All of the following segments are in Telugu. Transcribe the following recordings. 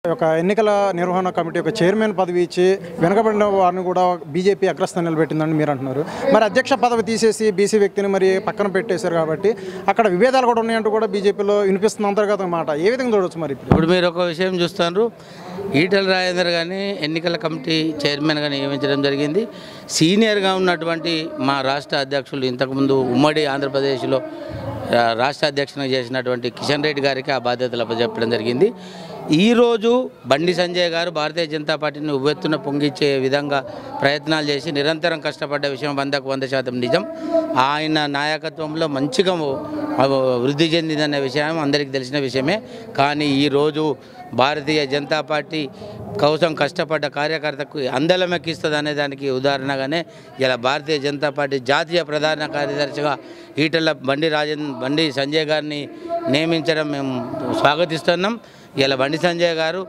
ఒక ఎన్నికల నిర్వహణ కమిటీ ఒక చైర్మన్ పదవి ఇచ్చి వెనకబడిన వారిని కూడా బీజేపీ అగ్రస్థానం నిలబెట్టిందని మీరు అంటున్నారు మరి అధ్యక్ష పదవి తీసేసి బీసీ వ్యక్తిని మరి పక్కన పెట్టేశారు కాబట్టి అక్కడ విభేదాలు కూడా ఉన్నాయంటూ కూడా బీజేపీలో వినిపిస్తున్న అంతర్గత మాట ఏ విధంగా చూడవచ్చు మరి ఇప్పుడు ఇప్పుడు మీరు ఒక విషయం చూస్తున్నారు ఈటల రాజేందర్ కానీ ఎన్నికల కమిటీ చైర్మన్గా నియమించడం జరిగింది సీనియర్గా ఉన్నటువంటి మా రాష్ట్ర అధ్యక్షులు ఇంతకుముందు ఉమ్మడి ఆంధ్రప్రదేశ్లో ఆ, రాష్ట్ర అధ్యక్షునిగా చేసినటువంటి కిషన్ రెడ్డి గారికి ఆ బాధ్యతలు అప్పచెప్పడం జరిగింది ఈరోజు బండి సంజయ్ గారు భారతీయ జనతా పార్టీని ఉవ్వెత్తున పొంగిచ్చే విధంగా ప్రయత్నాలు చేసి నిరంతరం కష్టపడ్డ విషయం వందకు వంద శాతం నిజం ఆయన నాయకత్వంలో మంచిగా వృద్ధి చెందిందనే విషయం అందరికీ తెలిసిన విషయమే కానీ ఈరోజు భారతీయ జనతా పార్టీ కోసం కష్టపడ్డ కార్యకర్తకు అందలం ఎక్కిస్తుంది అనే దానికి ఉదాహరణగానే ఇలా భారతీయ జనతా పార్టీ జాతీయ ప్రధాన కార్యదర్శిగా ఈటల బండి రాజన్ బండి సంజయ్ గారిని నియమించడం మేము స్వాగతిస్తున్నాం ఇలా బండి సంజయ్ గారు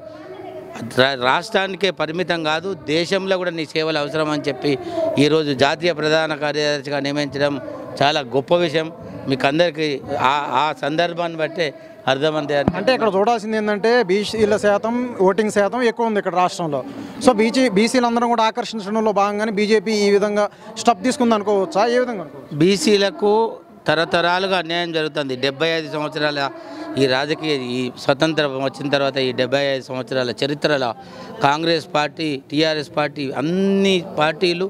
రా- రాష్ట్రానికే పరిమితం కాదు దేశంలో కూడా నీ సేవలు అవసరం అని చెప్పి ఈరోజు జాతీయ ప్రధాన కార్యదర్శిగా నియమించడం చాలా గొప్ప విషయం మీకు అందరికీ ఆ ఆ సందర్భాన్ని బట్టే అర్థమంతే అంటే ఇక్కడ చూడాల్సింది ఏంటంటే బీసీల శాతం ఓటింగ్ శాతం ఎక్కువ ఉంది ఇక్కడ రాష్ట్రంలో సో బీసీ బీసీలందరం కూడా ఆకర్షించడంలో భాగంగానే బీజేపీ ఈ విధంగా స్టెప్ తీసుకుంది అనుకోవచ్చా ఏ విధంగా అనుకోవచ్చు బీసీలకు తరతరాలుగా అన్యాయం జరుగుతుంది డెబ్బై ఐదు సంవత్సరాల ఈ రాజకీయ ఈ స్వతంత్రం వచ్చిన తర్వాత ఈ డెబ్బై ఐదు సంవత్సరాల చరిత్రలో కాంగ్రెస్ పార్టీ టీఆర్ఎస్ పార్టీ అన్ని పార్టీలు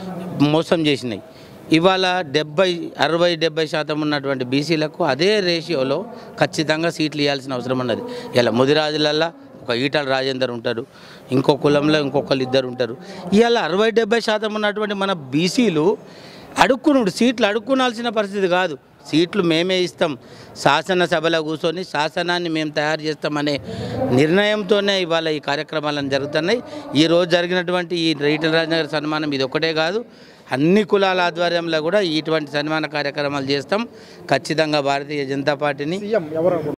మోసం చేసినాయి ఇవాళ డెబ్బై అరవై డెబ్బై శాతం ఉన్నటువంటి బీసీలకు అదే రేషియోలో ఖచ్చితంగా సీట్లు ఇవ్వాల్సిన అవసరం ఉన్నది ఇలా ముదిరాజులల్లా ఒక ఈటల రాజేందర్ ఉంటారు ఇంకో కులంలో ఇంకొకరు ఇద్దరు ఉంటారు ఇవాళ అరవై డెబ్బై శాతం ఉన్నటువంటి మన బీసీలు అడుక్కునుడు సీట్లు అడుక్కునాల్సిన పరిస్థితి కాదు సీట్లు మేమే ఇస్తాం శాసనసభలో కూర్చొని శాసనాన్ని మేము తయారు చేస్తామనే నిర్ణయంతోనే ఇవాళ ఈ కార్యక్రమాలను జరుగుతున్నాయి ఈ రోజు జరిగినటువంటి ఈ ఈటల రాజనగర్ సన్మానం ఇది ఒకటే కాదు అన్ని కులాల ఆధ్వర్యంలో కూడా ఇటువంటి సన్మాన కార్యక్రమాలు చేస్తాం ఖచ్చితంగా భారతీయ జనతా పార్టీని సీఎం ఎవరు అనుకుంటున్నారు?